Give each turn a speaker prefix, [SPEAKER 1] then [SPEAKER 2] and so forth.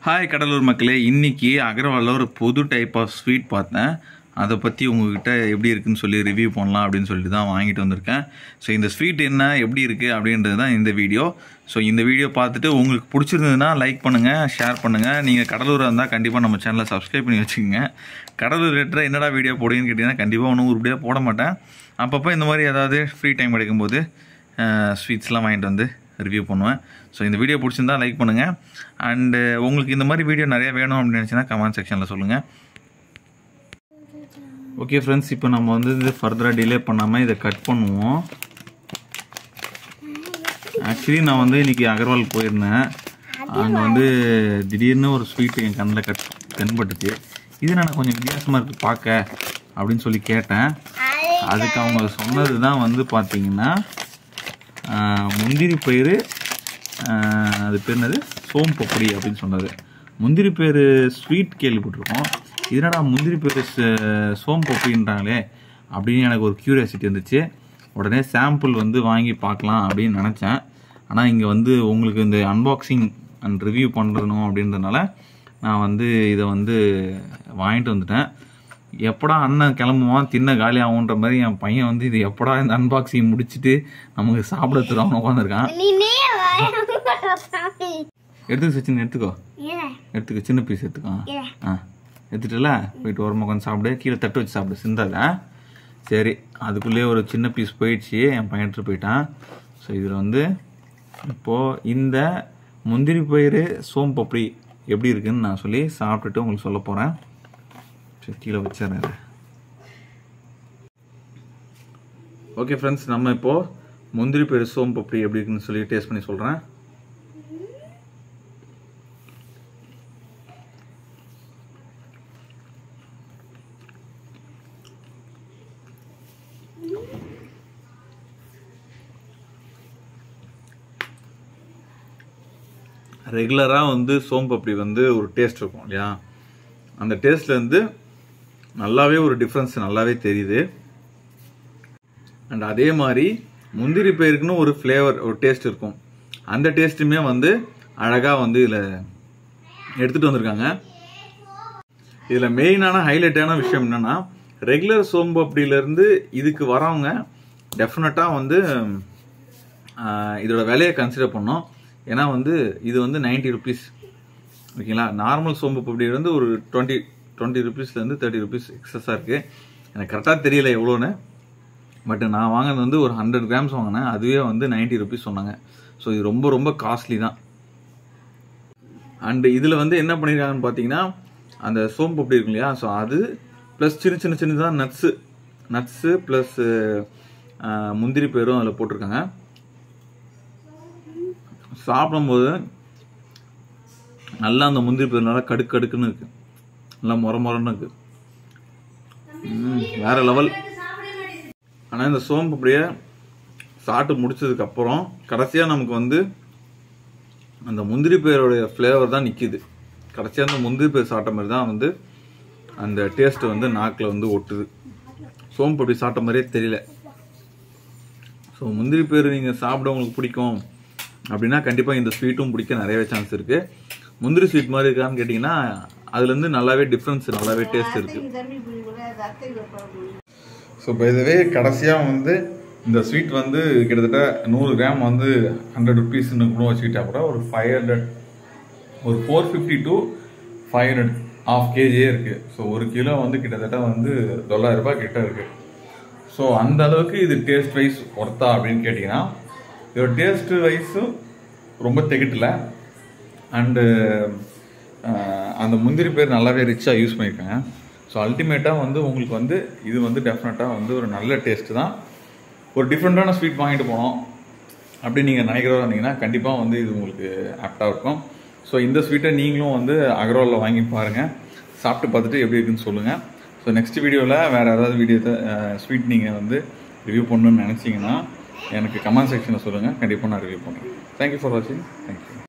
[SPEAKER 1] Hi Cuddalore மக்களே இன்னைக்கு அகர்வாலில் ஒரு புது டைப் ஆஃப் ஸ்வீட் பார்த்தேன் அதை பற்றி உங்ககிட்ட எப்படி இருக்குன்னு சொல்லி ரிவ்யூ பண்ணலாம் அப்படின்னு சொல்லிட்டு தான் வாங்கிட்டு வந்திருக்கேன் ஸோ இந்த ஸ்வீட் என்ன எப்படி இருக்குது அப்படின்றது தான் இந்த வீடியோ ஸோ இந்த வீடியோ பார்த்துட்டு உங்களுக்கு பிடிச்சிருந்ததுன்னா லைக் பண்ணுங்கள் ஷேர் பண்ணுங்கள் நீங்கள் கடலூராக இருந்தால் கண்டிப்பாக நம்ம சேனலை சப்ஸ்கிரைப் பண்ணி வச்சுக்கோங்க கடலூர் ரிலேட்டடாக என்னடா வீடியோ போடுவீங்கன்னு கேட்டிங்கன்னா கண்டிப்பாக ஒன்றும் உருப்படியாக போட மாட்டேன் அப்பப்போ இந்த மாதிரி ஏதாவது ஃப்ரீ டைம் கிடைக்கும்போது ஸ்வீட்ஸ்லாம் வாங்கிட்டு வந்து ரிவ்யூ பண்ணுவேன் ஸோ இந்த வீடியோ பிடிச்சிருந்தா லைக் பண்ணுங்கள் அண்டு உங்களுக்கு இந்த மாதிரி வீடியோ நிறைய வேணும் அப்படின்னு நினச்சின்னா கமெண்ட் செக்ஷனில் சொல்லுங்கள் ஓகே ஃப்ரெண்ட்ஸ் இப்போ நம்ம வந்து இது ஃபர்தராக டிலே பண்ணாமல் இதை கட் பண்ணுவோம் ஆக்சுவலி நான் வந்து இன்றைக்கி அகர்வால் போயிருந்தேன் அங்கே வந்து திடீர்னு ஒரு ஸ்வீட் என் கண்ணில் கட் தென்பட்டுச்சு இது நான் கொஞ்சம் வித்தியாசமாக இருக்குது பார்க்க அப்படின்னு சொல்லி கேட்டேன் அதுக்கு அவங்க சொன்னது தான் வந்து பார்த்தீங்கன்னா ஆஹ், முந்திரி பயிறு ஆஹ், அது பேர் என்னது சோம் பப்படி அப்படின்னு சொன்னது முந்திரி பயிறு ஸ்வீட் கேள்விப்பட்டிருக்கோம் இதனடா முந்திரி பயிறு ச- சோம் பப்படின்றாங்களே அப்படின்னு எனக்கு ஒரு க்யூரியாசிட்டி இருந்துச்சு உடனே சாம்பிள் வந்து வாங்கி பார்க்கலாம் அப்படின்னு நினச்சேன் ஆனால் இங்கே வந்து உங்களுக்கு இந்த அன்பாக்சிங் அண்ட் ரிவ்யூ பண்ணுறணும் அப்படின்றதுனால நான் வந்து இதை வந்து வாங்கிட்டு வந்துட்டேன் எப்படா அண்ணன் கிளம்புவான் தின்ன காலி ஆகுன்ற மாதிரி என் பையன் வந்து இது எப்படா இந்த அன்பாக்சிங் முடிச்சுட்டு நமக்கு சாப்பிட தருவான்னு உட்காந்துருக்கான்
[SPEAKER 2] நீனே சாமி
[SPEAKER 1] எடுத்துக்க சச்சின் எடுத்துக்கோ
[SPEAKER 2] ஏன்
[SPEAKER 1] எடுத்துக்க சின்ன பீஸ் எடுத்துக்கோ
[SPEAKER 2] ஏன்
[SPEAKER 1] ஆ எடுத்துட்டல போயிட்டு ஓரமாக உட்காந்து சாப்பிடு கீழே தட்டு வச்சு சாப்பிடு சிந்தாத சரி அதுக்குள்ளேயே ஒரு சின்ன பீஸ் போயிடுச்சு என் பையன் எடுத்துட்டு போயிட்டான் ஸோ இதில் வந்து இப்போது இந்த முந்திரி பயிறு சோம் பப்படி எப்படி இருக்குன்னு நான் சொல்லி சாப்பிட்டுட்டு உங்களுக்கு சொல்ல போகிறேன் சரி கீழே வச்சிடுறேன் இதை. ஓகே ஃப்ரெண்ட்ஸ் நம்ம இப்போது முந்திரி பயிறு சோம் பப்படி எப்படி இருக்குன்னு சொல்லி டேஸ்ட் பண்ணி சொல்கிறேன் ரெகுலராக வந்து சோம்பப்படி வந்து ஒரு டேஸ்ட் இருக்கும் இல்லையா அந்த டேஸ்ட்ல இருந்து நல்லாவே ஒரு டிஃப்ரென்ஸ் நல்லாவே தெரியுது அண்ட் அதே மாதிரி முந்திரி பயிருக்குன்னு ஒரு ஃப்ளேவர் ஒரு டேஸ்ட் இருக்கும் அந்த டேஸ்ட்டுமே வந்து அழகாக வந்து இதில் எடுத்துகிட்டு வந்திருக்காங்க இதில் மெயினான ஹைலைட்டான விஷயம் என்னன்னா ரெகுலர் சோம்பு அப்படிலேருந்து இதுக்கு வரவங்க டெஃபினட்டாக வந்து ஆஹ், இதோட விலையை கன்சிடர் பண்ணோம் ஏன்னா வந்து இது வந்து 90 ருபீஸ் ஓகேங்களா நார்மல் சோம்பு பப்படி வந்து ஒரு டுவெண்ட்டி டுவெண்ட்டி ருபீஸ்லேருந்து தேர்ட்டி ருபீஸ் எக்ஸஸாக இருக்குது எனக்கு கரெக்டாக தெரியல எவ்வளோன்னு பட் நான் வாங்கினது வந்து ஒரு ஹண்ட்ரட் கிராம்ஸ் வாங்கினேன் அதுவே வந்து 90 ருபீஸ் சொன்னாங்க ஸோ இது ரொம்ப ரொம்ப காஸ்ட்லி தான் அண்ட் இதில் வந்து என்ன பண்ணியிருக்காங்கன்னு பார்த்தீங்கன்னா அந்த சோம்பு அப்படி இருக்கும் இல்லையா ஸோ அது ப்ளஸ் சின்ன சின்ன சின்னதாக நட்ஸு நட்ஸு ப்ளஸ் முந்திரி பேரும் அதில் போட்டிருக்காங்க சாப்பிடும்போது நல்லா அந்த முந்திரி பேர் நல்லா கடுக்கு கடுக்குன்னு இருக்கு நல்லா முற முறன்னு இருக்கு ம், வேற லெவல் ஆனால் இந்த சோம்பு அப்படியே சாப்பிட்டு முடிச்சதுக்கு அப்புறம் கடைசியாக நமக்கு வந்து அந்த முந்திரி பேரோடைய ஃப்ளேவர் தான் நிற்கிது கடைசியாக அந்த முந்திரி பேர் சாப்பிட்ட மாதிரி தான் வந்து அந்த டேஸ்ட் வந்து நாக்கில் வந்து ஒட்டுது சோம்பு அப்படி சாப்பிட்ட மாதிரியே தெரியல ஸோ முந்திரி பேர் நீங்கள் சாப்பிட உங்களுக்கு பிடிக்கும் அப்படின்னா கண்டிப்பாக இந்த ஸ்வீட்டும் பிடிக்க நிறையவே சான்ஸ் இருக்குது முந்திரி ஸ்வீட் மாதிரி இருக்கான்னு கேட்டிங்கன்னா அதுலேருந்து நல்லாவே டிஃப்ரென்ஸ் நல்லாவே டேஸ்ட் இருக்குது ஸோ பை வே கடைசியாக வந்து இந்த ஸ்வீட் வந்து கிட்டத்தட்ட நூறு கிராம் வந்து ஹண்ட்ரட் ருபீஸ்னு கூட வச்சுக்கிட்டா கூட ஒரு ஃபைவ் ஹண்ட்ரட் ஒரு four fifty to five hundred of கேஜியே இருக்குது ஸோ ஒரு கிலோ வந்து கிட்டத்தட்ட வந்து தொள்ளாயிரம் ரூபாய் கிட்ட இருக்குது ஸோ அந்த அளவுக்கு இது டேஸ்ட் வைஸ் ஒர்த்தா அப்படின்னு கேட்டிங்கன்னா இதோட டேஸ்ட் வைஸும் ரொம்ப திகட்டல அண்டு அந்த முந்திரி பேர் நல்லாவே ரிச்சாக யூஸ் பண்ணியிருக்காங்க ஸோ அல்டிமேட்டாக வந்து உங்களுக்கு வந்து இது வந்து டெஃபினட்டாக வந்து ஒரு நல்ல டேஸ்ட்டு தான் ஒரு டிஃப்ரெண்ட்டான ஸ்வீட் வாங்கிட்டு போனோம் அப்படி நீங்கள் நினைக்கிறதா இருந்தீங்கன்னா கண்டிப்பாக வந்து இது உங்களுக்கு ஆப்டாக இருக்கும் ஸோ இந்த ஸ்வீட்டை நீங்களும் வந்து அகர்வாலில் வாங்கி பாருங்கள் சாப்பிட்டு பார்த்துட்டு எப்படி இருக்குன்னு சொல்லுங்கள் ஸோ நெக்ஸ்ட் வீடியோவில் வேறு ஏதாவது வீடியோ ஸ்வீட் நீங்கள் வந்து ரிவ்யூ பண்ணணும்னு நினச்சிங்கன்னா எனக்கு கமெண்ட் செக்ஷனில் சொல்லுங்கள் கண்டிப்பாக நான் ரிவ்யூ பண்ணுறேன் தேங்க்யூ ஃபார் வாட்சிங் தேங்க்யூ